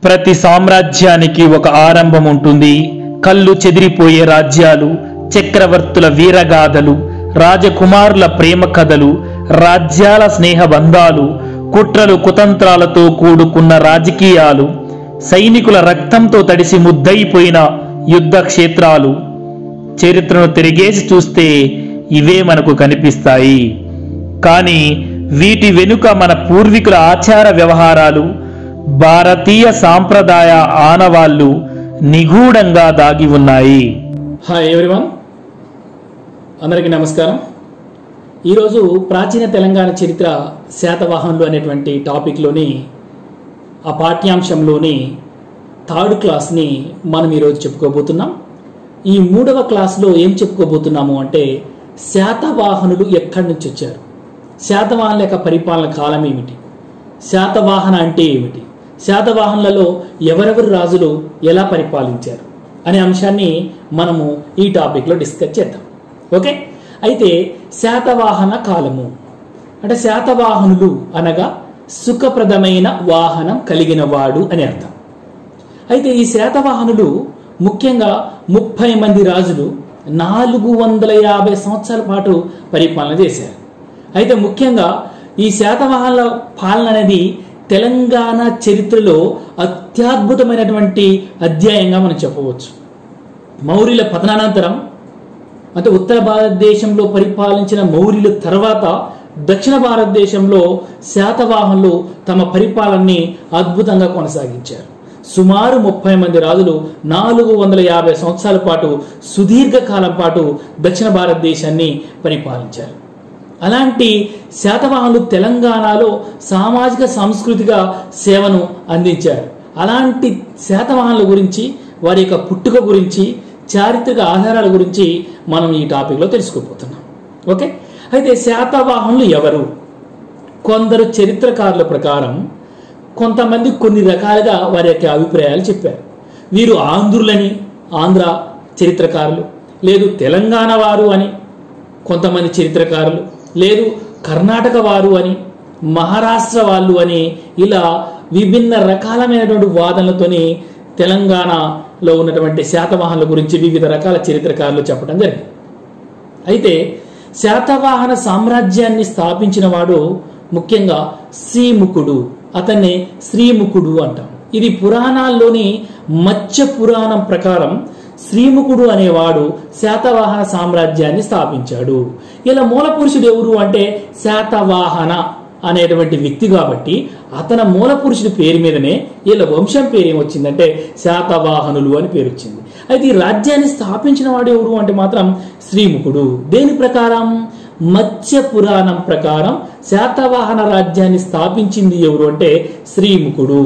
ప్రతి సామ్రాజ్యానికి ఒక ఆరంభం ఉంటుంది కళ్ళు చెదిరిపోయే రాజ్యాలు చక్రవర్తుల వీరగాథలు రాజకుమారుల ప్రేమ కథలు రాజ్యాల స్నేహ బంధాలు కుట్రలు కుతంత్రాలతో కూడుకున్న రాజకీయాలు సైనికుల రక్తంతో తడిసి ముద్దయిపోయిన యుద్ధ క్షేత్రాలు చరిత్రను తిరిగేసి చూస్తే ఇవే మనకు కనిపిస్తాయి కానీ వీటి వెనుక మన పూర్వీకుల ఆచార వ్యవహారాలు భారతీయ సాంప్రదాయ ఆనవాళ్లు నిగూఢంగా దాగి ఉన్నాయి హాయ్ ఎవ్రీవన్ అందరికీ నమస్కారం ఈరోజు ప్రాచీన తెలంగాణ చరిత్ర శాతవాహనులు అనేటువంటి టాపిక్లోని ఆ పాఠ్యాంశంలోని థర్డ్ క్లాస్ని మనం ఈరోజు చెప్పుకోబోతున్నాం ఈ మూడవ క్లాస్లో ఏం చెప్పుకోబోతున్నాము అంటే శాతవాహనులు ఎక్కడి నుంచి వచ్చారు శాతవాహనుల యొక్క పరిపాలన కాలం ఏమిటి శాతవాహన అంటే ఏమిటి శాతవాహనులలో ఎవరెవరు రాజులు ఎలా పరిపాలించారు అనే అంశాన్ని మనము ఈ టాపిక్లో డిస్కస్ చేద్దాం ఓకే అయితే శాతవాహన కాలము అంటే శాతవాహనులు అనగా సుఖప్రదమైన వాహనం కలిగిన వాడు అని అర్థం అయితే ఈ శాతవాహనులు ముఖ్యంగా ముప్పై మంది రాజులు నాలుగు వందల యాభై సంవత్సరాల పాటు పరిపాలన చేశారు అయితే ముఖ్యంగా ఈ శాతవాహనుల పాలన అనేది తెలంగాణ చరిత్రలో అత్యద్భుతమైనటువంటి అధ్యాయంగా మనం చెప్పవచ్చు మౌర్యుల పతనానంతరం అంటే ఉత్తర భారతదేశంలో పరిపాలించిన మౌర్యుల తర్వాత దక్షిణ భారతదేశంలో శాతవాహనులు తమ పరిపాలనని అద్భుతంగా కొనసాగించారు సుమారు ముప్పై మంది రాజులు నాలుగు వందల యాభై సంవత్సరాల పాటు సుదీర్ఘ కాలం పాటు దక్షిణ భారతదేశాన్ని పరిపాలించారు అలాంటి శాతవాహనులు తెలంగాణలో సామాజిక సాంస్కృతిక సేవను అందించారు అలాంటి శాతవాహనుల గురించి వారి యొక్క పుట్టుక గురించి చారిత్రక ఆధారాల గురించి మనం ఈ టాపిక్లో తెలుసుకోబోతున్నాం ఓకే అయితే శాతవాహనులు ఎవరు కొందరు చరిత్రకారుల ప్రకారం కొంతమంది కొన్ని రకాలుగా వారి యొక్క అభిప్రాయాలు చెప్పారు వీరు ఆంధ్రులని ఆంధ్ర చరిత్రకారులు లేదు తెలంగాణ వారు అని కొంతమంది చరిత్రకారులు లేదు కర్ణాటక వారు అని మహారాష్ట్ర వాళ్ళు అని ఇలా విభిన్న రకాలమైనటువంటి వాదనలతోని తెలంగాణలో ఉన్నటువంటి శాతవాహనుల గురించి వివిధ రకాల చరిత్రకారులు చెప్పడం జరిగింది అయితే శాతవాహన సామ్రాజ్యాన్ని స్థాపించిన వాడు ముఖ్యంగా శ్రీముఖుడు అతన్ని శ్రీముఖుడు అంటాం ఇది పురాణాల్లోని మత్స్య పురాణం ప్రకారం శ్రీముఖుడు అనేవాడు శాతవాహన సామ్రాజ్యాన్ని స్థాపించాడు ఇలా మూల పురుషుడు ఎవరు అంటే శాతవాహన అనేటువంటి వ్యక్తి కాబట్టి అతని మూల పురుషుడి పేరు మీదనే వీళ్ళ వంశం పేరు ఏమొచ్చిందంటే శాతవాహనులు అని పేరు వచ్చింది అయితే ఈ రాజ్యాన్ని స్థాపించిన వాడు ఎవరు అంటే మాత్రం శ్రీముఖుడు దేని ప్రకారం మత్స్య పురాణం ప్రకారం శాతవాహన రాజ్యాన్ని స్థాపించింది ఎవరు అంటే శ్రీముఖుడు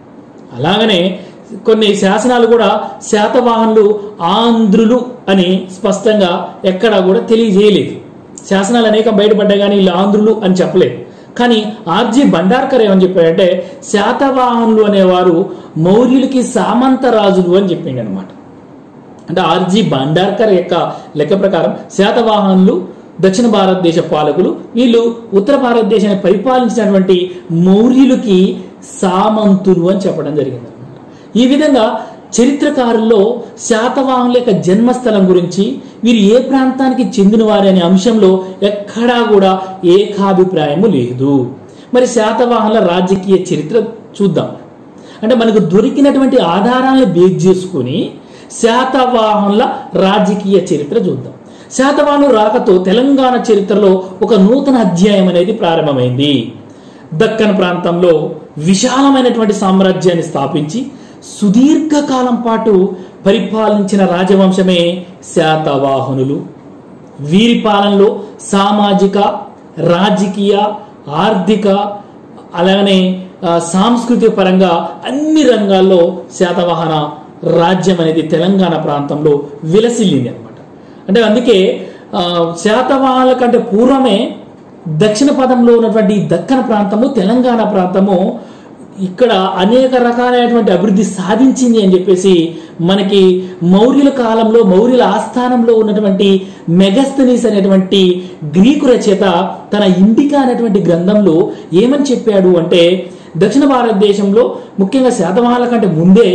అలాగనే కొన్ని శాసనాలు కూడా శాతవాహనులు ఆంధ్రులు అని స్పష్టంగా ఎక్కడా కూడా తెలియజేయలేదు శాసనాలు అనేకం బయటపడ్డా కానీ వీళ్ళు ఆంధ్రులు అని చెప్పలేదు కానీ ఆర్జీ భండార్కర్ ఏమని చెప్పాడంటే శాతవాహనులు అనేవారు మౌర్యులకి సామంత రాజులు అని చెప్పిండు అనమాట అంటే ఆర్జీ భండార్కర్ యొక్క లెక్క ప్రకారం శాతవాహనులు దక్షిణ భారతదేశ పాలకులు వీళ్ళు ఉత్తర భారతదేశాన్ని పరిపాలించినటువంటి మౌర్యులకి సామంతులు అని చెప్పడం జరిగింది ఈ విధంగా చరిత్రకారుల్లో శాతవాహనుల యొక్క జన్మస్థలం గురించి వీరు ఏ ప్రాంతానికి చెందినవారు అనే అంశంలో ఎక్కడా కూడా ఏకాభిప్రాయము లేదు మరి శాతవాహనుల రాజకీయ చరిత్ర చూద్దాం అంటే మనకు దొరికినటువంటి ఆధారాలను బేస్ చేసుకుని శాతవాహనుల రాజకీయ చరిత్ర చూద్దాం శాతవాహనులు రాకతో తెలంగాణ చరిత్రలో ఒక నూతన అధ్యాయం అనేది ప్రారంభమైంది దక్కన్ ప్రాంతంలో విశాలమైనటువంటి సామ్రాజ్యాన్ని స్థాపించి సుదీర్ఘకాలం పాటు పరిపాలించిన రాజవంశమే శాతవాహనులు వీరి పాలనలో సామాజిక రాజకీయ ఆర్థిక అలాగనే సాంస్కృతిక పరంగా అన్ని రంగాల్లో శాతవాహన రాజ్యం అనేది తెలంగాణ ప్రాంతంలో విలసిల్లింది అనమాట అంటే అందుకే శాతవాహనుల కంటే పూర్వమే దక్షిణ పదంలో ఉన్నటువంటి దక్కన ప్రాంతము తెలంగాణ ప్రాంతము ఇక్కడ అనేక రకాలైనటువంటి అభివృద్ధి సాధించింది అని చెప్పేసి మనకి మౌర్యుల కాలంలో మౌర్యుల ఆస్థానంలో ఉన్నటువంటి మెగస్తనీస్ అనేటువంటి గ్రీకు రచయిత తన ఇండికా అనేటువంటి గ్రంథంలో ఏమని చెప్పాడు అంటే దక్షిణ భారతదేశంలో ముఖ్యంగా శాతవాహనుల కంటే ముందే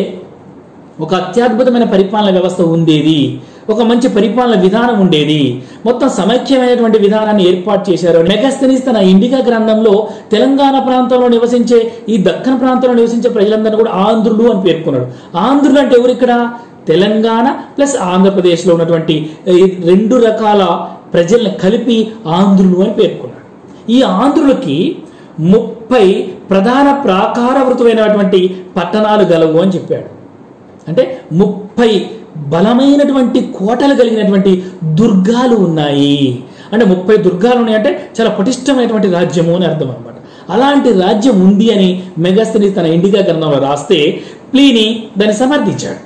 ఒక అత్యద్భుతమైన పరిపాలన వ్యవస్థ ఉండేది ఒక మంచి పరిపాలన విధానం ఉండేది మొత్తం సమైక్యమైనటువంటి విధానాన్ని ఏర్పాటు చేశారు మెగస్తనీస్ తన ఇండికా గ్రంథంలో తెలంగాణ ప్రాంతంలో నివసించే ఈ దక్కన్ ప్రాంతంలో నివసించే ప్రజలందరినీ కూడా ఆంధ్రులు అని పేర్కొన్నాడు ఆంధ్రులు అంటే ఎవరు ఇక్కడ తెలంగాణ ప్లస్ ఆంధ్రప్రదేశ్లో ఉన్నటువంటి ఈ రెండు రకాల ప్రజల్ని కలిపి ఆంధ్రులు అని పేర్కొన్నాడు ఈ ఆంధ్రులకి ముప్పై ప్రధాన ప్రాకారవృతమైనటువంటి పట్టణాలు గలవు అని చెప్పాడు అంటే ముప్పై బలమైనటువంటి కోటలు కలిగినటువంటి దుర్గాలు ఉన్నాయి అంటే ముప్పై దుర్గాలు ఉన్నాయంటే చాలా పటిష్టమైనటువంటి రాజ్యము అని అర్థం అనమాట అలాంటి రాజ్యం ఉంది అని మెగాస్తని తన ఇండికా గ్రంథంలో రాస్తే ప్లీని దాన్ని సమర్థించాడు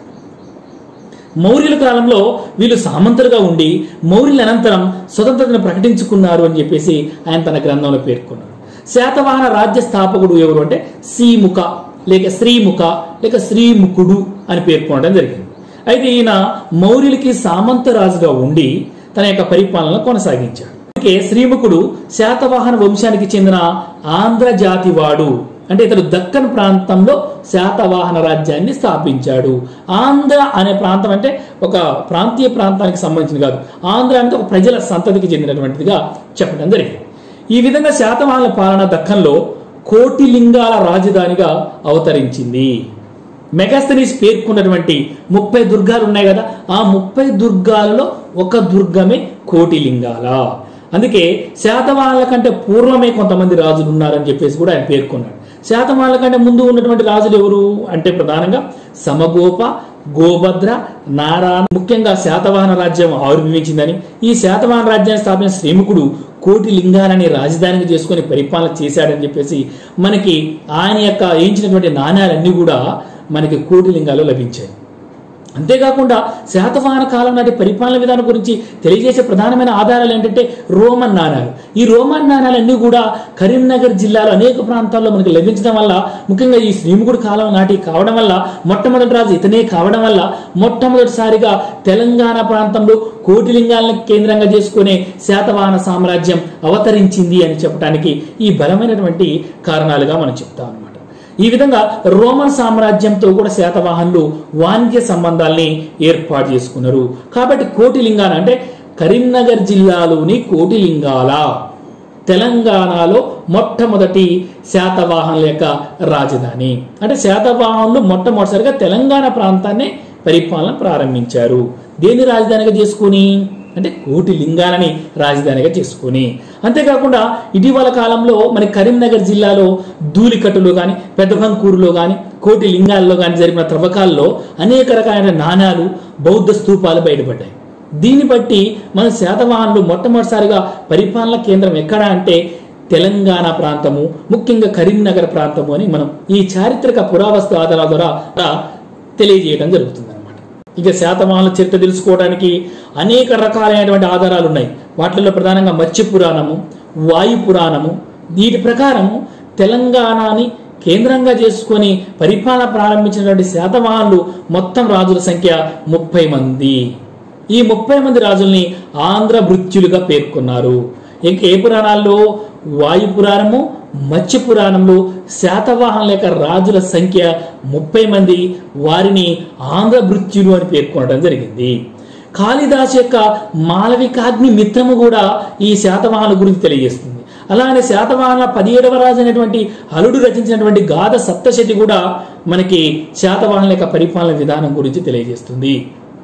మౌర్యుల కాలంలో వీళ్ళు సామంతులుగా ఉండి మౌర్యుల అనంతరం స్వతంత్రతను ప్రకటించుకున్నారు అని చెప్పేసి ఆయన తన గ్రంథంలో పేర్కొన్నారు శాతవాహన రాజ్య స్థాపకుడు ఎవరు అంటే శ్రీముఖ లేక శ్రీముఖ లేక శ్రీముఖుడు అని పేర్కొనడం జరిగింది అయితే ఈయన మౌర్యులకి సామంత రాజుగా ఉండి తన యొక్క పరిపాలన కొనసాగించాడు అందుకే శ్రీముఖుడు శాతవాహన వంశానికి చెందిన ఆంధ్ర జాతివాడు అంటే ఇతడు దక్కన్ ప్రాంతంలో శాతవాహన రాజ్యాన్ని స్థాపించాడు ఆంధ్ర అనే ప్రాంతం అంటే ఒక ప్రాంతీయ ప్రాంతానికి సంబంధించింది కాదు ఆంధ్ర అంటే ఒక ప్రజల సంతతికి చెందినటువంటిదిగా చెప్పడం జరిగింది ఈ విధంగా శాతవాహనుల పాలన దక్కన్లో కోటి లింగాల రాజధానిగా అవతరించింది మెగాస్తనీస్ పేర్కొన్నటువంటి ముప్పై దుర్గాలు ఉన్నాయి కదా ఆ ముప్పై దుర్గాలలో ఒక దుర్గమే కోటి లింగాల అందుకే శాతవాహనుల కంటే పూర్వమే కొంతమంది రాజులు ఉన్నారని చెప్పేసి కూడా ఆయన పేర్కొన్నాడు శాతవాహనుల కంటే ముందు ఉన్నటువంటి రాజులు ఎవరు అంటే ప్రధానంగా సమగోప గోభద్ర నారాయణ ముఖ్యంగా శాతవాహన రాజ్యం ఆవిర్భవించిందని ఈ శాతవాహన రాజ్యాన్ని స్థాపించిన శ్రీముఖుడు కోటి లింగాలని రాజధానిగా చేసుకొని పరిపాలన చేశాడని చెప్పేసి మనకి ఆయన యొక్క వేయించినటువంటి నాణ్యాలన్నీ కూడా మనకి కోటి లింగాలు లభించాయి అంతేకాకుండా శాతవాహన కాలం నాటి పరిపాలన విధానం గురించి తెలియజేసే ప్రధానమైన ఆధారాలు ఏంటంటే రోమన్ నాణాలు ఈ రోమన్ నాణాలన్నీ కూడా కరీంనగర్ జిల్లాలో అనేక ప్రాంతాల్లో మనకు లభించడం వల్ల ముఖ్యంగా ఈ శ్రీముగుడు కాలం నాటి కావడం వల్ల మొట్టమొదటి రాజు ఇతనే కావడం వల్ల మొట్టమొదటిసారిగా తెలంగాణ ప్రాంతంలో కోటిలింగాలను కేంద్రంగా చేసుకునే శాతవాహన సామ్రాజ్యం అవతరించింది అని చెప్పడానికి ఈ బలమైనటువంటి కారణాలుగా మనం చెప్తాం అనమాట ఈ విధంగా రోమన్ సామ్రాజ్యంతో కూడా శాతవాహనులు వాణిజ్య సంబంధాల్ని ఏర్పాటు చేసుకున్నారు కాబట్టి కోటిలింగాల అంటే కరీంనగర్ జిల్లాలోని కోటిలింగాల తెలంగాణలో మొట్టమొదటి శాతవాహనుల యొక్క రాజధాని అంటే శాతవాహనులు మొట్టమొదటిసారిగా తెలంగాణ ప్రాంతాన్ని పరిపాలన ప్రారంభించారు దేని రాజధానిగా చేసుకుని అంటే కోటి లింగాలని రాజధానిగా చేసుకుని అంతేకాకుండా ఇటీవల కాలంలో మన కరీంనగర్ జిల్లాలో ధూళికట్టులో కానీ పెద్దబంకూరులో కానీ కోటి లింగాల్లో కానీ జరిగిన త్రవ్వకాల్లో అనేక రకాలైన నాణాలు బౌద్ధ స్తూపాలు బయటపడ్డాయి దీన్ని బట్టి మన శాతవాహనులు మొట్టమొదటిసారిగా పరిపాలన కేంద్రం ఎక్కడ అంటే తెలంగాణ ప్రాంతము ముఖ్యంగా కరీంనగర్ ప్రాంతము అని మనం ఈ చారిత్రక పురావస్తు ఆధారాల ద్వారా తెలియజేయడం జరుగుతుంది అనమాట ఇక శాతవాహనుల చరిత్ర తెలుసుకోవడానికి అనేక రకాలైనటువంటి ఆధారాలు ఉన్నాయి వాటిలో ప్రధానంగా మత్స్య పురాణము వాయు పురాణము వీటి ప్రకారము తెలంగాణని కేంద్రంగా చేసుకొని పరిపాలన ప్రారంభించినటువంటి శాతవాహనులు మొత్తం రాజుల సంఖ్య ముప్పై మంది ఈ ముప్పై మంది రాజుల్ని ఆంధ్ర భృత్యులుగా పేర్కొన్నారు ఇంక ఏ పురాణాల్లో వాయు పురాణము మత్స్య పురాణంలో శాతవాహనుల యొక్క రాజుల సంఖ్య ముప్పై మంది వారిని ఆంధ్ర భృత్యులు అని పేర్కొనడం జరిగింది కాళిదాస్ యొక్క మాలవికాగ్ని మిత్రము కూడా ఈ శాతవాహనుల గురించి తెలియజేస్తుంది అలానే శాతవాహన పదిహేడవ రాజు అయినటువంటి హలుడు రచించినటువంటి గాథ సప్తశతి కూడా మనకి శాతవాహనుల యొక్క పరిపాలన విధానం గురించి తెలియజేస్తుంది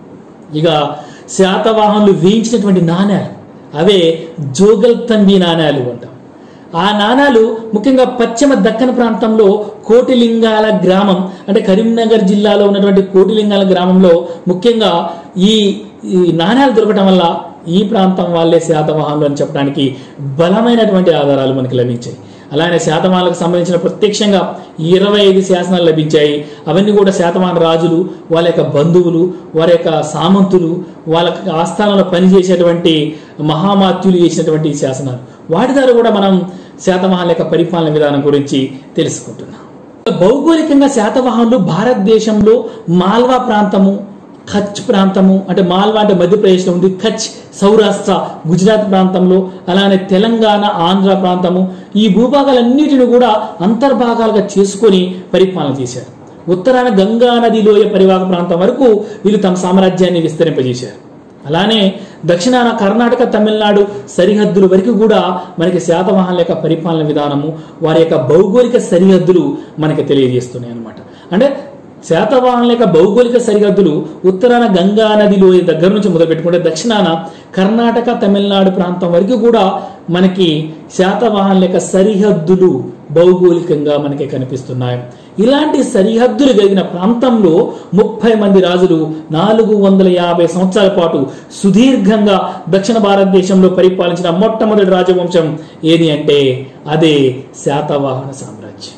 ఇక శాతవాహనులు వేయించినటువంటి నాణ్యాలు అవే జోగల్ తంబి నాణ్యాలు అంటాం ఆ నాణాలు ముఖ్యంగా పశ్చిమ దక్కన ప్రాంతంలో కోటిలింగాల గ్రామం అంటే కరీంనగర్ జిల్లాలో ఉన్నటువంటి కోటిలింగాల గ్రామంలో ముఖ్యంగా ఈ ఈ నాణ్యాలు దొరకటం వల్ల ఈ ప్రాంతం వాళ్ళే శాతవాహనులు అని చెప్పడానికి బలమైనటువంటి ఆధారాలు మనకి లభించాయి అలానే శాతవాహనులకు సంబంధించిన ప్రత్యక్షంగా ఇరవై ఐదు శాసనాలు లభించాయి అవన్నీ కూడా శాతవాహన రాజులు వాళ్ళ యొక్క బంధువులు వారి యొక్క సామంతులు వాళ్ళ ఆస్థానంలో పనిచేసేటువంటి మహామాత్యులు చేసినటువంటి శాసనాలు వాటి ద్వారా కూడా మనం శాతవాహనుల యొక్క పరిపాలన విధానం గురించి తెలుసుకుంటున్నాం భౌగోళికంగా శాతవాహనులు భారతదేశంలో మాల్వా ప్రాంతము కచ్ ప్రాంతము అంటే మాల్వా అంటే మధ్యప్రదేశ్లో ఉంది కచ్ సౌరాష్ట్ర గుజరాత్ ప్రాంతంలో అలానే తెలంగాణ ఆంధ్ర ప్రాంతము ఈ భూభాగాలన్నిటిని కూడా అంతర్భాగాలుగా చేసుకొని పరిపాలన చేశారు ఉత్తరాన గంగా నది లోయ పరివాహక ప్రాంతం వరకు వీళ్ళు తమ సామ్రాజ్యాన్ని విస్తరింపజేశారు అలానే దక్షిణాన కర్ణాటక తమిళనాడు సరిహద్దుల వరకు కూడా మనకి శాతవాహనుల యొక్క పరిపాలన విధానము వారి యొక్క భౌగోళిక సరిహద్దులు మనకి తెలియజేస్తున్నాయి అనమాట అంటే శాతవాహనుల యొక్క భౌగోళిక సరిహద్దులు ఉత్తరాన గంగా నదిలో దగ్గర నుంచి మొదలు పెట్టుకుంటే దక్షిణాన కర్ణాటక తమిళనాడు ప్రాంతం వరకు కూడా మనకి శాతవాహనుల యొక్క సరిహద్దులు భౌగోళికంగా మనకి కనిపిస్తున్నాయి ఇలాంటి సరిహద్దులు కలిగిన ప్రాంతంలో ముప్పై మంది రాజులు నాలుగు వందల యాభై సంవత్సరాల పాటు సుదీర్ఘంగా దక్షిణ భారతదేశంలో పరిపాలించిన మొట్టమొదటి రాజవంశం ఏది అంటే అదే శాతవాహన సామ్రాజ్యం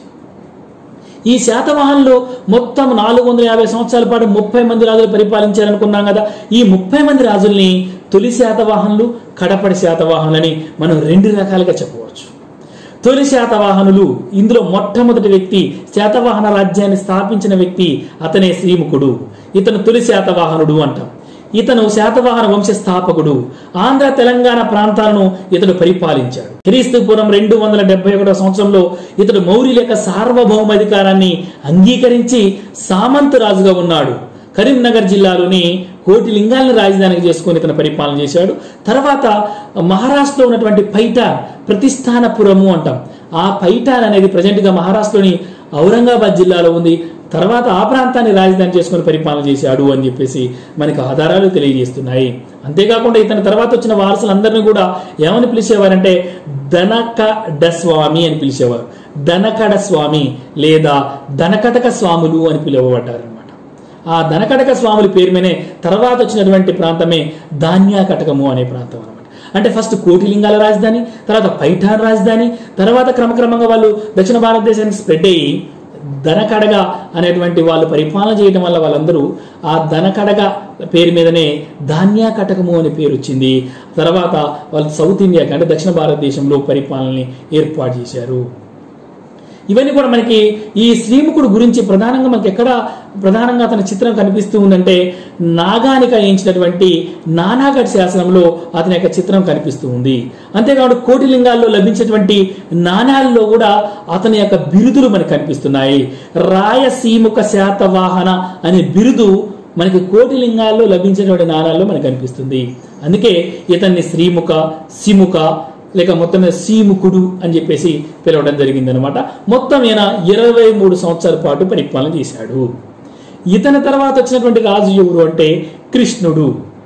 ఈ శాతవాహనంలో మొత్తం నాలుగు వందల యాభై సంవత్సరాల పాటు ముప్పై మంది రాజులు పరిపాలించారనుకున్నాం కదా ఈ ముప్పై మంది రాజుల్ని తొలి శాతవాహనులు కడపడి శాతవాహనులని మనం రెండు రకాలుగా చెప్పవచ్చు తొలి శాతవాహనులు ఇందులో మొట్టమొదటి వ్యక్తి శాతవాహన రాజ్యాన్ని స్థాపించిన వ్యక్తి అతనే శ్రీముఖుడు ఇతను తొలి శాతవాహనుడు అంటాం ఇతను శాతవాహన వంశ స్థాపకుడు ఆంధ్ర తెలంగాణ ప్రాంతాలను ఇతడు పరిపాలించాడు క్రీస్తు పూర్వం రెండు వందల డెబ్బై ఒకటో సంవత్సరంలో ఇతడు మౌర్యుల యొక్క సార్వభౌమాధికారాన్ని అంగీకరించి సామంత రాజుగా ఉన్నాడు కరీంనగర్ జిల్లాలోని కోటి లింగాలను రాజధానికి చేసుకొని ఇతను పరిపాలన చేశాడు తర్వాత మహారాష్ట్రలో ఉన్నటువంటి పైఠాన్ ప్రతిష్టానపురము అంటాం ఆ పైఠాన్ అనేది ప్రజెంట్గా మహారాష్ట్రలోని ఔరంగాబాద్ జిల్లాలో ఉంది తర్వాత ఆ ప్రాంతాన్ని రాజధాని చేసుకొని పరిపాలన చేశాడు అని చెప్పేసి మనకు ఆధారాలు తెలియజేస్తున్నాయి అంతేకాకుండా ఇతని తర్వాత వచ్చిన వారసులందరినీ కూడా ఏమని పిలిచేవారంటే ధనకడ స్వామి అని పిలిచేవారు ధనకడ స్వామి లేదా ధనకటక స్వాములు అని పిలువబడ్డారు అనమాట ఆ ధనకటక స్వాముల పేరు మీదే తర్వాత వచ్చినటువంటి ప్రాంతమే ధాన్యాకటకము అనే ప్రాంతం అనమాట అంటే ఫస్ట్ కోటిలింగాల రాజధాని తర్వాత పైఠాన్ రాజధాని తర్వాత క్రమక్రమంగా వాళ్ళు దక్షిణ భారతదేశానికి స్ప్రెడ్ అయ్యి ధనకడగ అనేటువంటి వాళ్ళు పరిపాలన చేయడం వల్ల వాళ్ళందరూ ఆ ధనకడగ పేరు మీదనే ధాన్యాకటకము అనే పేరు వచ్చింది తర్వాత వాళ్ళు సౌత్ ఇండియాకి అంటే దక్షిణ భారతదేశంలో పరిపాలనని ఏర్పాటు చేశారు ఇవన్నీ కూడా మనకి ఈ శ్రీముఖుడు గురించి ప్రధానంగా మనకి ఎక్కడ ప్రధానంగా అతని చిత్రం కనిపిస్తూ ఉందంటే నాగానిక వేయించినటువంటి నానాగఢ్ శాసనంలో అతని యొక్క చిత్రం కనిపిస్తూ ఉంది అంతేకాకుండా కోటిలింగాల్లో లభించేటువంటి నాణాల్లో కూడా అతని యొక్క బిరుదులు మనకు కనిపిస్తున్నాయి రాయసీముఖ శాతవాహన అనే బిరుదు మనకి కోటిలింగాల్లో లభించినటువంటి నాణాల్లో మనకు కనిపిస్తుంది అందుకే ఇతన్ని శ్రీముఖ సిముఖ లేక మొత్తం మీద సీముఖుడు అని చెప్పేసి పిలవడం జరిగింది అనమాట మొత్తం ఈయన ఇరవై మూడు సంవత్సరాల పాటు పరిపాలన చేశాడు ఇతని తర్వాత వచ్చినటువంటి రాజు ఎవరు అంటే కృష్ణుడు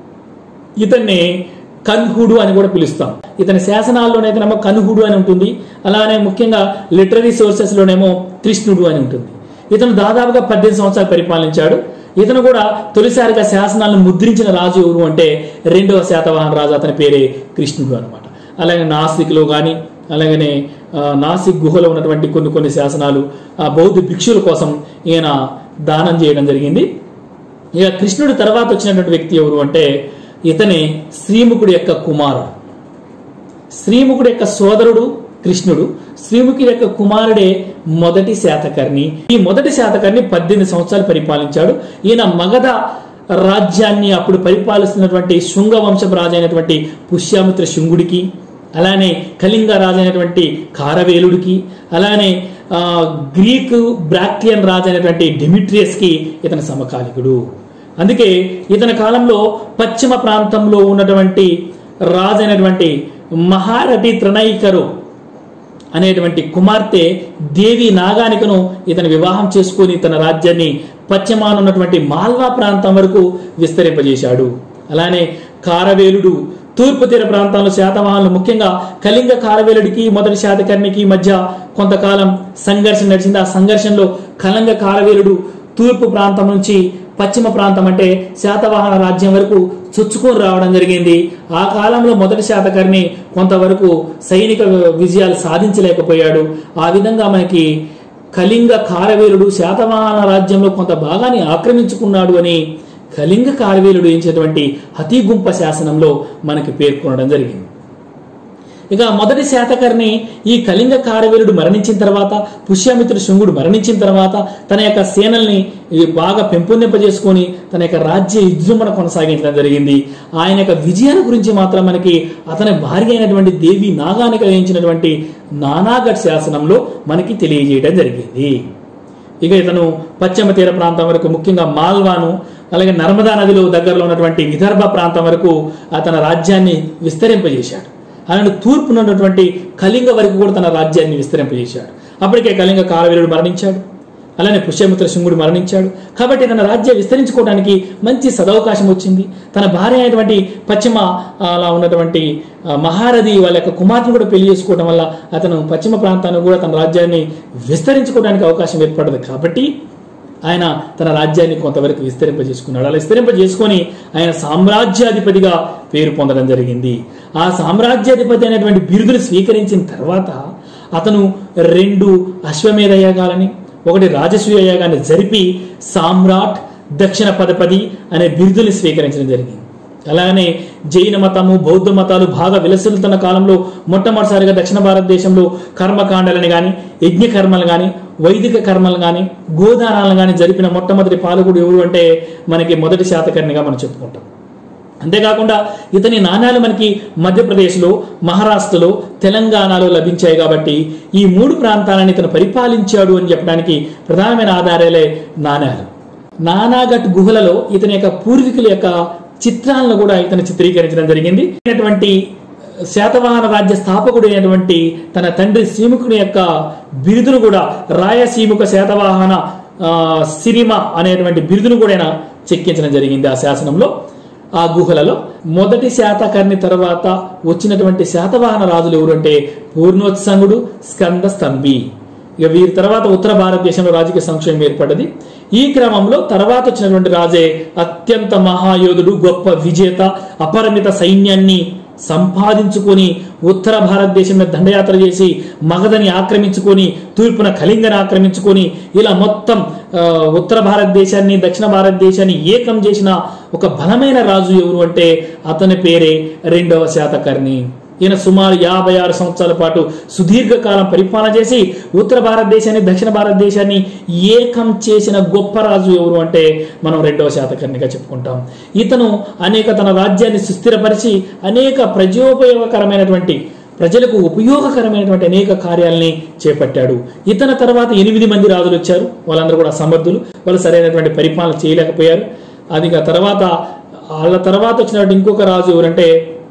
ఇతన్ని కన్హుడు అని కూడా పిలుస్తాం ఇతని శాసనాల్లోనైతేనేమో కన్హుడు అని ఉంటుంది అలానే ముఖ్యంగా లిటరీ సోర్సెస్ లోనేమో కృష్ణుడు అని ఉంటుంది ఇతను దాదాపుగా పద్దెనిమిది సంవత్సరాలు పరిపాలించాడు ఇతను కూడా తొలిసారిగా శాసనాలను ముద్రించిన రాజు ఎవరు అంటే రెండవ శాతవాహన రాజు అతని పేరే కృష్ణుడు అనమాట అలాగే నాసిక్లో కానీ అలాగనే ఆ, నాసిక్ గుహలో ఉన్నటువంటి కొన్ని కొన్ని శాసనాలు ఆ బౌద్ధ భిక్షుల కోసం ఈయన దానం చేయడం జరిగింది ఇక కృష్ణుడు తర్వాత వచ్చినటువంటి వ్యక్తి ఎవరు అంటే ఇతనే శ్రీముఖుడి యొక్క కుమారుడు శ్రీముఖుడి యొక్క సోదరుడు కృష్ణుడు శ్రీముఖుడి యొక్క కుమారుడే మొదటి శాతకర్ణి ఈ మొదటి శాతకర్ణి పద్దెనిమిది సంవత్సరాలు పరిపాలించాడు ఈయన మగధ రాజ్యాన్ని అప్పుడు పరిపాలిస్తున్నటువంటి శృంగ వంశపు రాజు అయినటువంటి పుష్యామిత్ర శృంగుడికి అలానే కళింగ రాజు అయినటువంటి కారవేలుడికి అలానే ఆ, గ్రీకు బ్రాక్టియన్ రాజు అయినటువంటి డెమిట్రియస్కి ఇతని సమకాలికుడు అందుకే ఇతని కాలంలో పశ్చిమ ప్రాంతంలో ఉన్నటువంటి రాజు అయినటువంటి మహారథి త్రణైకరు అనేటువంటి కుమార్తె దేవి నాగానికను ఇతను వివాహం చేసుకుని తన రాజ్యాన్ని పశ్చిమాన ఉన్నటువంటి మాల్వా ప్రాంతం వరకు విస్తరింపజేశాడు అలానే కారవేలుడు తూర్పు తీర ప్రాంతాల్లో శాతవాహనులు ముఖ్యంగా కళింగ కారవేలుడికి మొదటి శాతకర్ణికి మధ్య కొంతకాలం సంఘర్షణ నడిచింది ఆ సంఘర్షణలో కళంగ కారవేలుడు తూర్పు ప్రాంతం నుంచి పశ్చిమ ప్రాంతం అంటే శాతవాహన రాజ్యం వరకు చొచ్చుకొని రావడం జరిగింది ఆ కాలంలో మొదటి శాతకర్ణి కొంతవరకు సైనిక విజయాలు సాధించలేకపోయాడు ఆ విధంగా మనకి కళింగ కారవేలుడు శాతవాహన రాజ్యంలో కొంత భాగాన్ని ఆక్రమించుకున్నాడు అని కళింగ కారవేలుడు ఎంచేటువంటి హతిగుంప శాసనంలో మనకి పేర్కొనడం జరిగింది ఇక మొదటి శాతకర్ణి ఈ కళింగ కారవీరుడు మరణించిన తర్వాత పుష్యమిత్రుడు శుంగుడు మరణించిన తర్వాత తన యొక్క సేనల్ని ఈ బాగా పెంపొందింపజేసుకొని తన యొక్క రాజ్య విజృంభణ కొనసాగించడం జరిగింది ఆయన యొక్క విజయాల గురించి మాత్రం మనకి అతని భార్య అయినటువంటి దేవి నాగానికి వహించినటువంటి నానాగఢ్ శాసనంలో మనకి తెలియజేయడం జరిగింది ఇక ఇతను పశ్చిమ తీర ప్రాంతం వరకు ముఖ్యంగా మాల్వాను అలాగే నర్మదా నదిలో దగ్గరలో ఉన్నటువంటి విదర్భ ప్రాంతం వరకు అతని రాజ్యాన్ని విస్తరింపజేశాడు అలానే తూర్పున ఉన్నటువంటి కళింగ వరకు కూడా తన రాజ్యాన్ని విస్తరింపజేశాడు అప్పటికే కళింగ కాలవీరుడు మరణించాడు అలానే పుష్యమిత్ర శుంగుడు మరణించాడు కాబట్టి తన రాజ్యం విస్తరించుకోవడానికి మంచి సదవకాశం వచ్చింది తన భార్య అయినటువంటి పశ్చిమ అలా ఉన్నటువంటి ఆ, మహారథి వాళ్ళ యొక్క కుమార్తెను కూడా పెళ్లి చేసుకోవడం వల్ల అతను పశ్చిమ ప్రాంతాన్ని కూడా తన రాజ్యాన్ని విస్తరించుకోవడానికి అవకాశం ఏర్పడదు కాబట్టి ఆయన తన రాజ్యాన్ని కొంతవరకు విస్తరింపజేసుకున్నాడు అలా విస్తరింపజేసుకొని ఆయన సామ్రాజ్యాధిపతిగా పేరు పొందడం జరిగింది ఆ సామ్రాజ్యాధిపతి అనేటువంటి బిరుదును స్వీకరించిన తర్వాత అతను రెండు అశ్వమేధ యాగాలని ఒకటి రాజసూయ యాగాన్ని జరిపి సామ్రాట్ దక్షిణ పదపది అనే బిరుదుని స్వీకరించడం జరిగింది అలానే జైన మతము బౌద్ధ మతాలు బాగా విలసిల్లుతున్న కాలంలో మొట్టమొదటిసారిగా దక్షిణ భారతదేశంలో కర్మకాండాలని కానీ యజ్ఞ కర్మలు కానీ వైదిక కర్మలు కానీ గోదానాలను కానీ జరిపిన మొట్టమొదటి పాలకుడు ఎవరు అంటే మనకి మొదటి శాతకర్ణిగా మనం చెప్పుకుంటాం అంతేకాకుండా ఇతని నాణ్యాలు మనకి మధ్యప్రదేశ్లో మహారాష్ట్రలో తెలంగాణలో లభించాయి కాబట్టి ఈ మూడు ప్రాంతాలను ఇతను పరిపాలించాడు అని చెప్పడానికి ప్రధానమైన ఆధారాలే నాణ్యాలు నానాఘట్ గుహలలో ఇతని యొక్క పూర్వీకుల యొక్క చిత్రాలను కూడా ఇతను చిత్రీకరించడం జరిగింది అయినటువంటి శాతవాహన రాజ్య స్థాపకుడు అయినటువంటి తన తండ్రి సీముకుని యొక్క బిరుదును కూడా రాయసీముక శాతవాహన ఆ, సిరిమ అనేటువంటి బిరుదును కూడా ఆయన చెక్కించడం జరిగింది ఆ శాసనంలో ఆ గుహలలో మొదటి శాతకర్ణి తర్వాత వచ్చినటువంటి శాతవాహన రాజులు ఎవరంటే పూర్ణోత్సంగుడు స్కంద స్తంభి ఇక వీరి తర్వాత ఉత్తర భారతదేశంలో రాజకీయ సంక్షేమం ఏర్పడ్డది ఈ క్రమంలో తర్వాత వచ్చినటువంటి రాజే అత్యంత మహాయోధుడు గొప్ప విజేత అపరిమిత సైన్యాన్ని సంపాదించుకొని ఉత్తర భారతదేశం మీద దండయాత్ర చేసి మగధని ఆక్రమించుకొని తూర్పున కళింగని ఆక్రమించుకొని ఇలా మొత్తం ఆ, ఉత్తర భారతదేశాన్ని దక్షిణ భారతదేశాన్ని ఏకం చేసిన ఒక బలమైన రాజు ఎవరు అంటే అతని పేరే రెండవ శాతకర్ణి ఈయన సుమారు యాభై ఆరు సంవత్సరాల పాటు సుదీర్ఘకాలం పరిపాలన చేసి ఉత్తర భారతదేశాన్ని దక్షిణ భారతదేశాన్ని ఏకం చేసిన గొప్ప రాజు ఎవరు అంటే మనం రెండవ శాతకర్ణిగా చెప్పుకుంటాం ఇతను అనేక తన రాజ్యాన్ని సుస్థిరపరిచి అనేక ప్రజోపయోగకరమైనటువంటి ప్రజలకు ఉపయోగకరమైనటువంటి అనేక కార్యాలని చేపట్టాడు ఇతని తర్వాత ఎనిమిది మంది రాజులు వచ్చారు వాళ్ళందరూ కూడా సమర్థులు వాళ్ళు సరైనటువంటి పరిపాలన చేయలేకపోయారు అది ఇక తర్వాత వాళ్ళ తర్వాత వచ్చినటువంటి ఇంకొక రాజు ఎవరంటే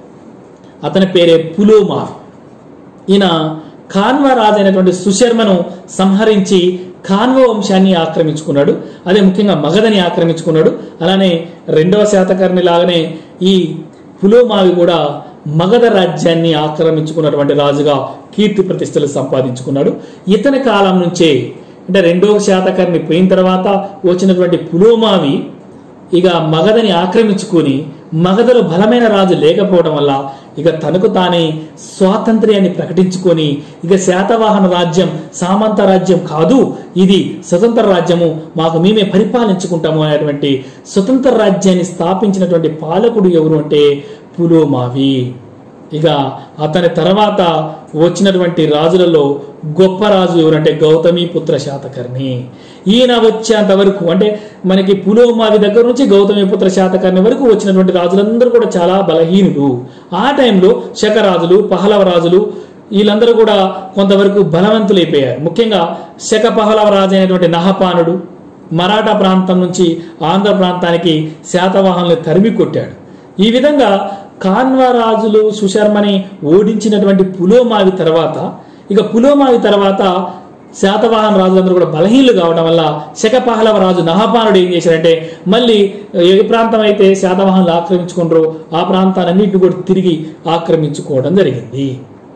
అతని పేరే పులోమావి ఈయన ఖాన్వ రాజు అయినటువంటి సుశర్మను సంహరించి ఖాన్వ వంశాన్ని ఆక్రమించుకున్నాడు అదే ముఖ్యంగా మగధని ఆక్రమించుకున్నాడు అలానే రెండవ శాతకర్ణి లాగానే ఈ పులోమావి కూడా మగధ రాజ్యాన్ని ఆక్రమించుకున్నటువంటి రాజుగా కీర్తి ప్రతిష్టలు సంపాదించుకున్నాడు ఇతని కాలం నుంచే అంటే రెండవ శాతకర్ణి పోయిన తర్వాత వచ్చినటువంటి పులోమావి ఇక మగధని ఆక్రమించుకొని మగధలో బలమైన రాజు లేకపోవడం వల్ల ఇక తనకు తానే స్వాతంత్ర్యాన్ని ప్రకటించుకొని ఇక శాతవాహన రాజ్యం సామంత రాజ్యం కాదు ఇది స్వతంత్ర రాజ్యము మాకు మేమే పరిపాలించుకుంటాము అనేటువంటి స్వతంత్ర రాజ్యాన్ని స్థాపించినటువంటి పాలకుడు ఎవరు అంటే పులోమావి ఇక అతని తర్వాత వచ్చినటువంటి రాజులలో గొప్ప రాజు ఎవరంటే గౌతమి పుత్ర శాతకర్ణి ఈయన వచ్చేంత వరకు అంటే మనకి పులోమావి దగ్గర నుంచి గౌతమి పుత్ర శాతకర్ణి వరకు వచ్చినటువంటి రాజులందరూ కూడా చాలా బలహీనులు ఆ టైంలో శకరాజులు పహలవ రాజులు వీళ్ళందరూ కూడా కొంతవరకు బలవంతులైపోయారు ముఖ్యంగా శక పహలవ రాజు అయినటువంటి నహపానుడు మరాఠా ప్రాంతం నుంచి ఆంధ్ర ప్రాంతానికి శాతవాహనులు తరిమి కొట్టాడు ఈ విధంగా కాన్వా రాజులు సుశర్మని ఓడించినటువంటి పులోమావి తర్వాత ఇక పులోమావి తర్వాత శాతవాహన రాజులందరూ కూడా బలహీనలు కావడం వల్ల శకపహలవ రాజు నహపానుడు ఏం చేశాడంటే మళ్ళీ ఏ ప్రాంతం అయితే శాతవాహనులు ఆక్రమించుకుంటారో ఆ ప్రాంతాలన్నింటిని కూడా తిరిగి ఆక్రమించుకోవడం జరిగింది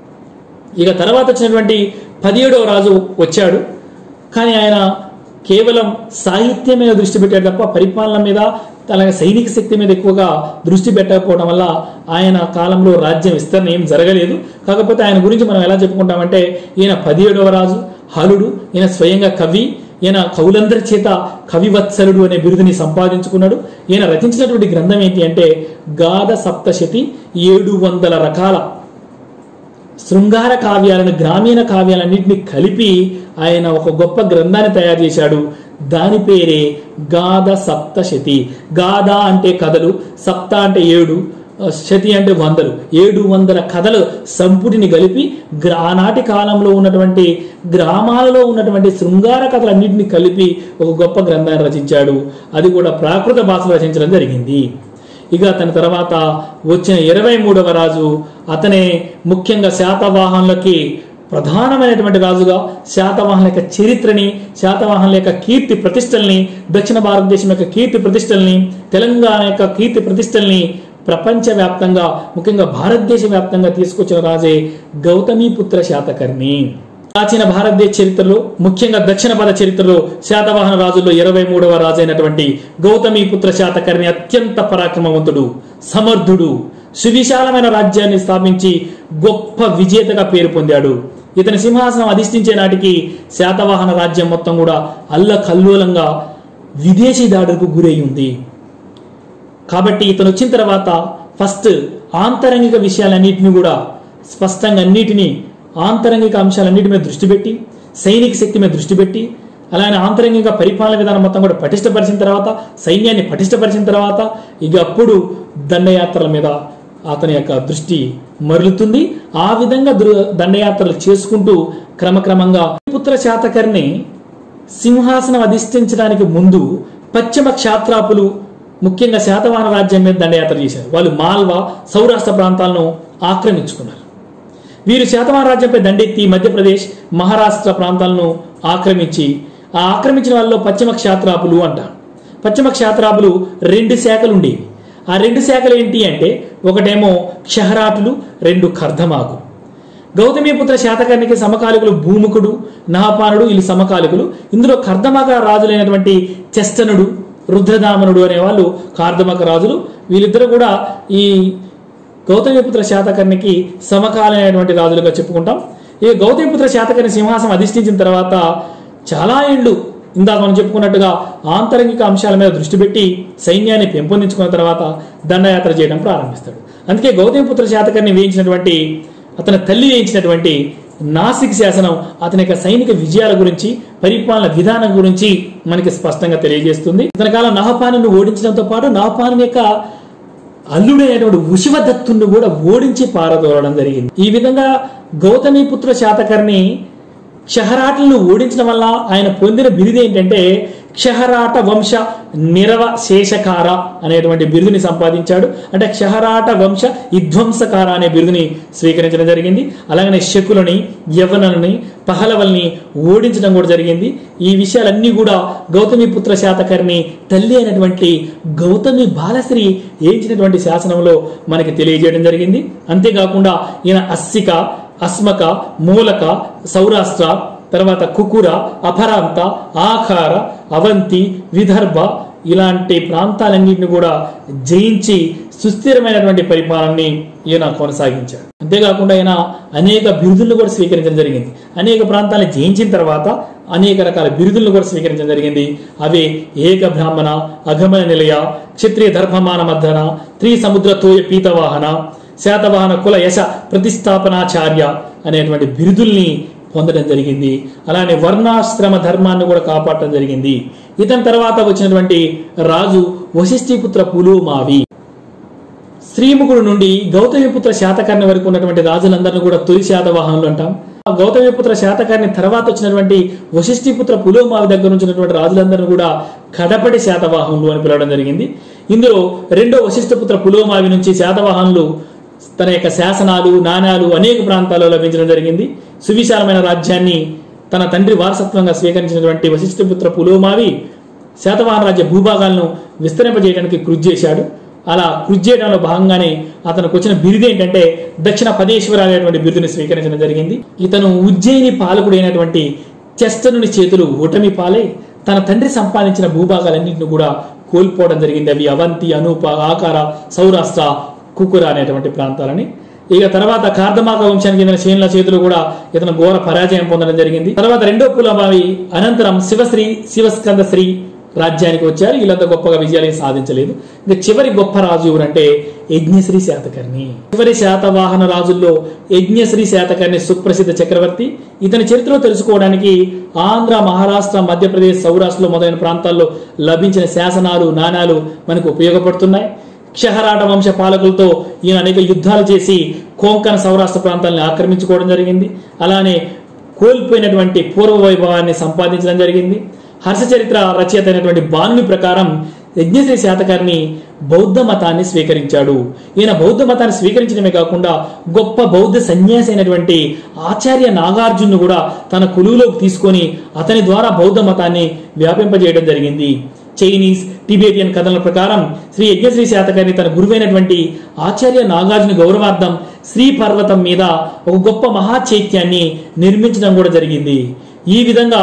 ఇక తర్వాత వచ్చినటువంటి పదిహేడవ రాజు వచ్చాడు కానీ ఆయన కేవలం సాహిత్యం మీద దృష్టి పెట్టాడు తప్ప పరిపాలన మీద అలాగే సైనిక శక్తి మీద ఎక్కువగా దృష్టి పెట్టకపోవడం వల్ల ఆయన కాలంలో రాజ్యం విస్తరణ ఏం జరగలేదు కాకపోతే ఆయన గురించి మనం ఎలా చెప్పుకుంటామంటే ఈయన పదిహేడవ రాజు హలుడు ఈయన స్వయంగా కవి ఈయన కవులందరి చేత కవివత్సలుడు అనే బిరుదుని సంపాదించుకున్నాడు ఈయన రచించినటువంటి గ్రంథం ఏంటి అంటే గాథ సప్తశతి ఏడు వందల రకాల శృంగార కావ్యాలను గ్రామీణ కావ్యాలన్నింటినీ కలిపి ఆయన ఒక గొప్ప గ్రంథాన్ని తయారు చేశాడు దాని పేరే గాథ సప్తశతి గాథ అంటే కథలు సప్త అంటే ఏడు శతి అంటే వందలు ఏడు వందల కథలు సంపుటిని కలిపి గ్రా- ఆనాటి కాలంలో ఉన్నటువంటి గ్రామాలలో ఉన్నటువంటి శృంగార కథలన్నింటినీ కలిపి ఒక గొప్ప గ్రంథాన్ని రచించాడు అది కూడా ప్రాకృత భాషలో రచించడం జరిగింది ఇక అతని తర్వాత వచ్చిన ఇరవై మూడవ రాజు అతనే ముఖ్యంగా శాతవాహనులకి ప్రధానమైనటువంటి రాజుగా శాతవాహనుల యొక్క చరిత్రని శాతవాహనుల యొక్క కీర్తి ప్రతిష్టల్ని దక్షిణ భారతదేశం యొక్క కీర్తి ప్రతిష్టల్ని తెలంగాణ యొక్క కీర్తి ప్రతిష్టల్ని ప్రపంచవ్యాప్తంగా ముఖ్యంగా భారతదేశ వ్యాప్తంగా తీసుకొచ్చిన రాజే గౌతమీపుత్ర శాతకర్ణి ప్రాచీన భారతదేశ చరిత్రలో ముఖ్యంగా దక్షిణ పద చరిత్రలో శాతవాహన రాజుల్లో ఇరవై మూడవ రాజైనటువంటి గౌతమీపుత్ర శాతకర్ణి అత్యంత పరాక్రమవంతుడు సమర్థుడు సువిశాలమైన రాజ్యాన్ని స్థాపించి గొప్ప విజేతగా పేరు పొందాడు ఇతని సింహాసనం అధిష్ఠించే నాటికి శాతవాహన రాజ్యం మొత్తం కూడా అల్లకల్లోలంగా విదేశీ దాడులకు గురై ఉంది కాబట్టి ఇతను వచ్చిన తర్వాత ఫస్ట్ ఆంతరంగిక విషయాలన్నింటినీ కూడా స్పష్టంగా అన్నిటినీ ఆంతరంగిక అంశాలన్నిటి మీద దృష్టి పెట్టి సైనిక శక్తి మీద దృష్టి పెట్టి అలానే ఆంతరంగిక పరిపాలన విధానం మొత్తం కూడా పటిష్టపరిచిన తర్వాత సైన్యాన్ని పటిష్టపరిచిన తర్వాత ఇక అప్పుడు దండయాత్రల మీద అతని యొక్క దృష్టి మరలుతుంది ఆ విధంగా దృ- దండయాత్రలు చేసుకుంటూ క్రమక్రమంగా పుత్ర శాతకర్ణి సింహాసనం అధిష్ఠించడానికి ముందు పశ్చిమ క్షాత్రాపులు ముఖ్యంగా శాతవాహన రాజ్యం మీద దండయాత్ర చేశారు వాళ్ళు మాల్వా సౌరాష్ట్ర ప్రాంతాలను ఆక్రమించుకున్నారు వీరు శాతవాహన రాజ్యంపై దండెత్తి మధ్యప్రదేశ్ మహారాష్ట్ర ప్రాంతాలను ఆక్రమించి ఆ ఆక్రమించిన వాళ్ళలో పశ్చిమ క్షాత్రాపులు అంటారు పశ్చిమ క్షాత్రాపులు రెండు శాఖలు ఉండేవి ఆ రెండు శాఖలు ఏంటి అంటే ఒకటేమో క్షహరాటులు రెండు కర్ధమాకు గౌతమీపుత్ర శాతకర్ణికి సమకాలికులు భూముకుడు నహపానుడు వీళ్ళు సమకాలికులు ఇందులో కర్దమక రాజులైనటువంటి చెస్తనుడు రుద్రదామనుడు అనేవాళ్ళు కార్దమక రాజులు వీళ్ళిద్దరూ కూడా ఈ గౌతమిపుత్ర శాతకర్ణికి సమకాలైనటువంటి రాజులుగా చెప్పుకుంటాం ఈ గౌతమిపుత్ర శాతకర్ణి సింహాసనం అధిష్ఠించిన తర్వాత చాలా ఏళ్ళు ఇందాక మనం చెప్పుకున్నట్టుగా ఆంతరంగిక అంశాల మీద దృష్టి పెట్టి సైన్యాన్ని పెంపొందించుకున్న తర్వాత దండయాత్ర చేయడం ప్రారంభిస్తాడు అందుకే గౌతమిపుత్ర శాతకర్ణి వేయించినటువంటి అతని తల్లి వేయించినటువంటి నాసిక్ శాసనం అతని యొక్క సైనిక విజయాల గురించి పరిపాలన విధానం గురించి మనకి స్పష్టంగా తెలియజేస్తుంది ఇతని కాలం నహపాను ఓడించడంతో పాటు నహపాను యొక్క అల్లుడైనటువంటి ఉశివదత్తుని కూడా ఓడించి పారదోలడం జరిగింది ఈ విధంగా గౌతమిపుత్ర శాతకర్ణి క్షహరాటలను ఓడించడం వల్ల ఆయన పొందిన బిరుదు ఏంటంటే క్షహరాట వంశ నిరవ శేషకార అనేటువంటి బిరుదుని సంపాదించాడు అంటే క్షహరాట వంశ విధ్వంసకార అనే బిరుదుని స్వీకరించడం జరిగింది అలాగనే శకులని యవనులని పహలవల్ని ఓడించడం కూడా జరిగింది ఈ విషయాలన్నీ కూడా గౌతమిపుత్ర శాతకర్ణి తల్లి అయినటువంటి గౌతమి బాలశ్రీ ఏంచినటువంటి శాసనంలో మనకి తెలియజేయడం జరిగింది అంతేకాకుండా ఈయన అస్సిక అస్మక మూలక సౌరాష్ట్ర తర్వాత కుకుర అపరాంత ఆఖార అవంతి విదర్భ ఇలాంటి ప్రాంతాలన్నింటిని కూడా జయించి సుస్థిరమైనటువంటి పరిపాలనని ఈయన కొనసాగించాడు అంతేకాకుండా ఈయన అనేక బిరుదులను కూడా స్వీకరించడం జరిగింది అనేక ప్రాంతాలను జయించిన తర్వాత అనేక రకాల బిరుదులను కూడా స్వీకరించడం జరిగింది అవే ఏక బ్రాహ్మణ అగమన నిలయ క్షత్రియ ధర్మమాన మద్దన త్రి సముద్ర తోయ పీతవాహన శాతవాహన కుల యశ ప్రతిష్టాపనాచార్య అనేటువంటి బిరుదుల్ని పొందడం జరిగింది అలానే వర్ణాశ్రమ ధర్మాన్ని కూడా కాపాడటం జరిగింది ఇతని తర్వాత వచ్చినటువంటి రాజు వశిష్ఠిపుత్ర పులుమావి శ్రీముఖుడు నుండి గౌతమిపుత్ర శాతకర్ణి వరకు ఉన్నటువంటి రాజులందరినీ కూడా తొలి శాతవాహనులు అంటాం ఆ గౌతమిపుత్ర శాతకర్ణి తర్వాత వచ్చినటువంటి వశిష్ఠిపుత్ర పులోమావి దగ్గర నుంచి ఉన్నటువంటి రాజులందరినీ కూడా కడపటి శాతవాహనులు అని పిలవడం జరిగింది ఇందులో రెండో వశిష్ఠపుత్ర పులోమావి నుంచి శాతవాహనులు తన యొక్క శాసనాలు నాణాలు అనేక ప్రాంతాల్లో లభించడం జరిగింది సువిశాలమైన రాజ్యాన్ని తన తండ్రి వారసత్వంగా స్వీకరించినటువంటి వశిష్ఠపుత్ర పులోమావి శాతవాహన రాజ్య భూభాగాలను విస్తరింపజేయడానికి కృషి చేశాడు అలా కృషి చేయడంలో భాగంగానే అతనికి వచ్చిన బిరుదు ఏంటంటే దక్షిణ పదేశ్వర అనేటువంటి బిరుదుని స్వీకరించడం జరిగింది ఇతను ఉజ్జయిని పాలకుడైనటువంటి చెస్తనుని చేతులు ఓటమి పాలై తన తండ్రి సంపాదించిన భూభాగాలన్నింటిని కూడా కోల్పోవడం జరిగింది అవి అవంతి అనూప ఆకార సౌరాష్ట్ర కుకుర అనేటువంటి ప్రాంతాలని ఇక తర్వాత కార్దమాక వంశానికి చెందిన శ్రేణుల చేతులు కూడా ఇతను ఘోర పరాజయం పొందడం జరిగింది తర్వాత రెండో పులమావి అనంతరం శివశ్రీ శివస్కందశ్రీ రాజ్యానికి వచ్చారు వీళ్ళంతా గొప్పగా విజయాలు ఏం సాధించలేదు ఇంకా చివరి గొప్ప రాజు ఎవరంటే యజ్ఞశ్రీ శాతకర్ణి చివరి శాతవాహన రాజుల్లో యజ్ఞశ్రీ శాతకర్ణి సుప్రసిద్ధ చక్రవర్తి ఇతని చరిత్రలో తెలుసుకోవడానికి ఆంధ్ర మహారాష్ట్ర మధ్యప్రదేశ్ సౌరాష్ట్రలో మొదలైన ప్రాంతాల్లో లభించిన శాసనాలు నాణాలు మనకు ఉపయోగపడుతున్నాయి క్షహరాట వంశ పాలకులతో ఈయన అనేక యుద్ధాలు చేసి కోంకణ సౌరాష్ట్ర ప్రాంతాలను ఆక్రమించుకోవడం జరిగింది అలానే కోల్పోయినటువంటి పూర్వ వైభవాన్ని సంపాదించడం జరిగింది హర్ష చరిత్ర రచయిత అయినటువంటి బాణుని ప్రకారం యజ్ఞశ్రీ శాతకర్ణి బౌద్ధ మతాన్ని స్వీకరించాడు ఈయన బౌద్ధ మతాన్ని స్వీకరించడమే కాకుండా గొప్ప బౌద్ధ సన్యాసి అయినటువంటి ఆచార్య నాగార్జును కూడా తన కులువులోకి తీసుకొని అతని ద్వారా బౌద్ధ మతాన్ని వ్యాపింపజేయడం జరిగింది చైనీస్ టిబేటియన్ కథల ప్రకారం శ్రీ యజ్ఞశ్రీ శాతకర్ణి తన గురువైనటువంటి ఆచార్య నాగార్జున గౌరవార్థం శ్రీ పర్వతం మీద ఒక గొప్ప మహాచైత్యాన్ని నిర్మించడం కూడా జరిగింది ఈ విధంగా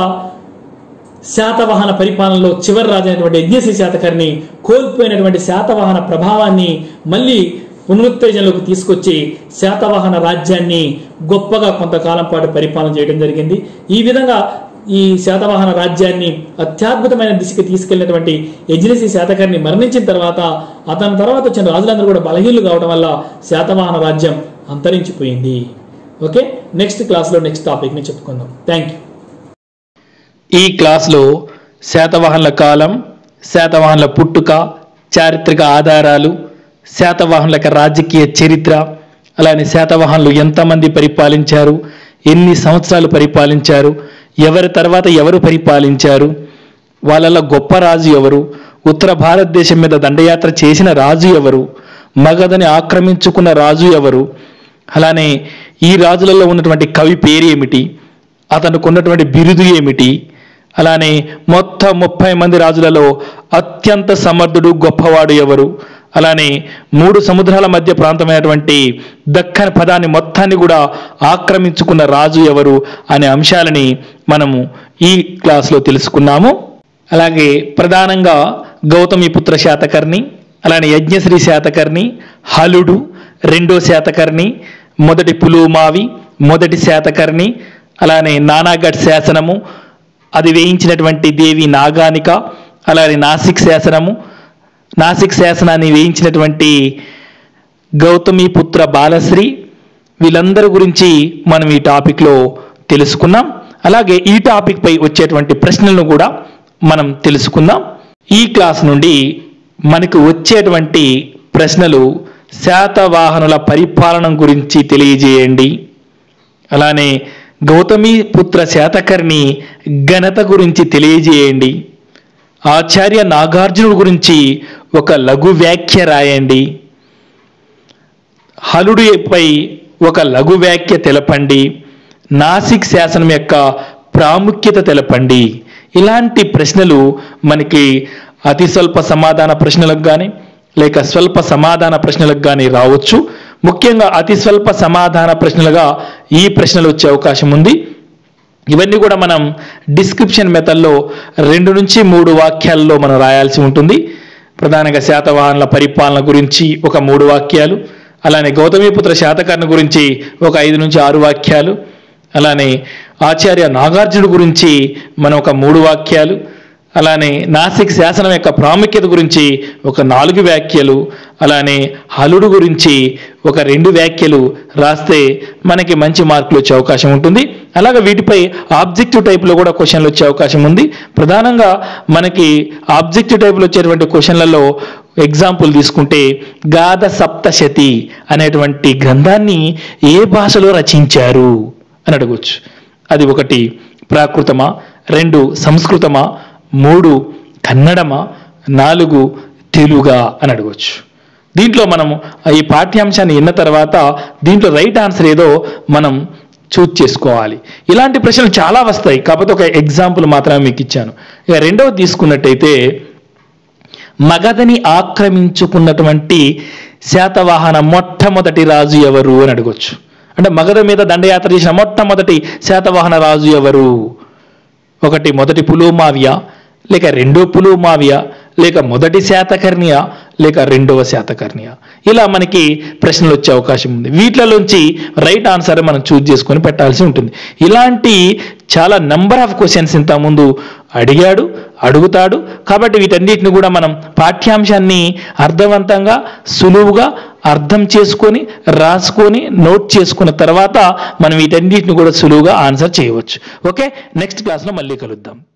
శాతవాహన పరిపాలనలో చివరి రాజు అయినటువంటి యజ్ఞశ్రీ శాతకర్ణి కోల్పోయినటువంటి శాతవాహన ప్రభావాన్ని మళ్ళీ పునరుత్తేజంలోకి తీసుకొచ్చి శాతవాహన రాజ్యాన్ని గొప్పగా కొంతకాలం పాటు పరిపాలన చేయడం జరిగింది ఈ విధంగా ఈ శాతవాహన రాజ్యాన్ని అత్యద్భుతమైన దిశకి తీసుకెళ్లినటువంటి యజ్ఞశ్రీ శాతకర్ణి మరణించిన తర్వాత అతని తర్వాత వచ్చిన రాజులందరూ కూడా బలహీనులు కావడం వల్ల శాతవాహన రాజ్యం అంతరించిపోయింది ఓకే నెక్స్ట్ క్లాస్లో నెక్స్ట్ టాపిక్ని చెప్పుకుందాం థ్యాంక్ యూ ఈ క్లాస్లో శాతవాహనుల కాలం శాతవాహనుల పుట్టుక చారిత్రక ఆధారాలు శాతవాహనుల యొక్క రాజకీయ చరిత్ర అలానే శాతవాహనులు ఎంతమంది పరిపాలించారు ఎన్ని సంవత్సరాలు పరిపాలించారు ఎవరి తర్వాత ఎవరు పరిపాలించారు వాళ్ళలో గొప్ప రాజు ఎవరు ఉత్తర భారతదేశం మీద దండయాత్ర చేసిన రాజు ఎవరు మగధని ఆక్రమించుకున్న రాజు ఎవరు అలానే ఈ రాజులలో ఉన్నటువంటి కవి పేరు ఏమిటి అతనికి ఉన్నటువంటి బిరుదు ఏమిటి అలానే మొత్తం ముప్పై మంది రాజులలో అత్యంత సమర్థుడు గొప్పవాడు ఎవరు అలానే మూడు సముద్రాల మధ్య ప్రాంతమైనటువంటి దక్కన్ పదాన్ని మొత్తాన్ని కూడా ఆక్రమించుకున్న రాజు ఎవరు అనే అంశాలని మనము ఈ క్లాస్లో తెలుసుకున్నాము అలాగే ప్రధానంగా గౌతమిపుత్ర శాతకర్ణి అలానే యజ్ఞశ్రీ శాతకర్ణి హలుడు రెండో శాతకర్ణి మొదటి పులుమావి మొదటి శాతకర్ణి అలానే నానాగఢ్ శాసనము అది వేయించినటువంటి దేవి నాగానిక అలానే నాసిక్ శాసనము నాసిక్ శాసనాన్ని వేయించినటువంటి గౌతమిపుత్ర బాలశ్రీ వీళ్ళందరి గురించి మనం ఈ టాపిక్లో తెలుసుకున్నాం అలాగే ఈ టాపిక్ పై వచ్చేటువంటి ప్రశ్నలను కూడా మనం తెలుసుకుందాం ఈ క్లాస్ నుండి మనకు వచ్చేటువంటి ప్రశ్నలు శాతవాహనుల పరిపాలన గురించి తెలియజేయండి అలానే గౌతమి పుత్ర శాతకర్ణి ఘనత గురించి తెలియజేయండి ఆచార్య నాగార్జునుడు గురించి ఒక లఘు వ్యాఖ్య రాయండి హలుడిపై ఒక లఘు వ్యాఖ్య తెలపండి నాసిక్ శాసనం యొక్క ప్రాముఖ్యత తెలపండి ఇలాంటి ప్రశ్నలు మనకి అతి స్వల్ప సమాధాన ప్రశ్నలకు కానీ లేక స్వల్ప సమాధాన ప్రశ్నలకు కానీ రావచ్చు ముఖ్యంగా అతి స్వల్ప సమాధాన ప్రశ్నలుగా ఈ ప్రశ్నలు వచ్చే అవకాశం ఉంది ఇవన్నీ కూడా మనం డిస్క్రిప్షన్ మెథడ్లో రెండు నుంచి మూడు వాక్యాల్లో మనం రాయాల్సి ఉంటుంది ప్రధానంగా శాతవాహనుల పరిపాలన గురించి ఒక మూడు వాక్యాలు అలానే గౌతమిపుత్ర శాతకర్ణ గురించి ఒక ఐదు నుంచి ఆరు వాక్యాలు అలానే ఆచార్య నాగార్జునుడు గురించి మనం ఒక మూడు వాక్యాలు అలానే నాసిక్ శాసనం యొక్క ప్రాముఖ్యత గురించి ఒక నాలుగు వ్యాఖ్యలు అలానే హలుడు గురించి ఒక రెండు వ్యాఖ్యలు రాస్తే మనకి మంచి మార్కులు వచ్చే అవకాశం ఉంటుంది అలాగే వీటిపై ఆబ్జెక్టివ్ టైప్లో కూడా క్వశ్చన్లు వచ్చే అవకాశం ఉంది ప్రధానంగా మనకి ఆబ్జెక్టివ్ టైప్లో వచ్చేటువంటి క్వశ్చన్లలో ఎగ్జాంపుల్ తీసుకుంటే గాథ సప్తశతి అనేటువంటి గ్రంథాన్ని ఏ భాషలో రచించారు అని అడగవచ్చు అది ఒకటి ప్రాకృతమా రెండు సంస్కృతమా మూడు కన్నడమా నాలుగు తెలుగా అని అడగవచ్చు దీంట్లో మనం ఈ పాఠ్యాంశాన్ని విన్న తర్వాత దీంట్లో రైట్ ఆన్సర్ ఏదో మనం చూజ్ చేసుకోవాలి ఇలాంటి ప్రశ్నలు చాలా వస్తాయి కాకపోతే ఒక ఎగ్జాంపుల్ మాత్రమే మీకు ఇచ్చాను ఇక రెండవది తీసుకున్నట్టయితే మగధని ఆక్రమించుకున్నటువంటి శాతవాహన మొట్టమొదటి రాజు ఎవరు అని అడగొచ్చు అంటే మగధ మీద దండయాత్ర చేసిన మొట్టమొదటి శాతవాహన రాజు ఎవరు ఒకటి మొదటి పులుమావియా లేక రెండో పులుమావియా లేక మొదటి శాతకర్ణియ లేక రెండవ శాతకర్ణియ ఇలా మనకి ప్రశ్నలు వచ్చే అవకాశం ఉంది వీటిలోంచి రైట్ ఆన్సర్ మనం చూజ్ చేసుకొని పెట్టాల్సి ఉంటుంది ఇలాంటి చాలా నంబర్ ఆఫ్ క్వశ్చన్స్ ఇంతకుముందు అడిగాడు అడుగుతాడు కాబట్టి వీటన్నిటిని కూడా మనం పాఠ్యాంశాన్ని అర్థవంతంగా సులువుగా అర్థం చేసుకొని రాసుకొని నోట్ చేసుకున్న తర్వాత మనం వీటన్నిటిని కూడా సులువుగా ఆన్సర్ చేయవచ్చు ఓకే నెక్స్ట్ క్లాస్లో మళ్ళీ కలుద్దాం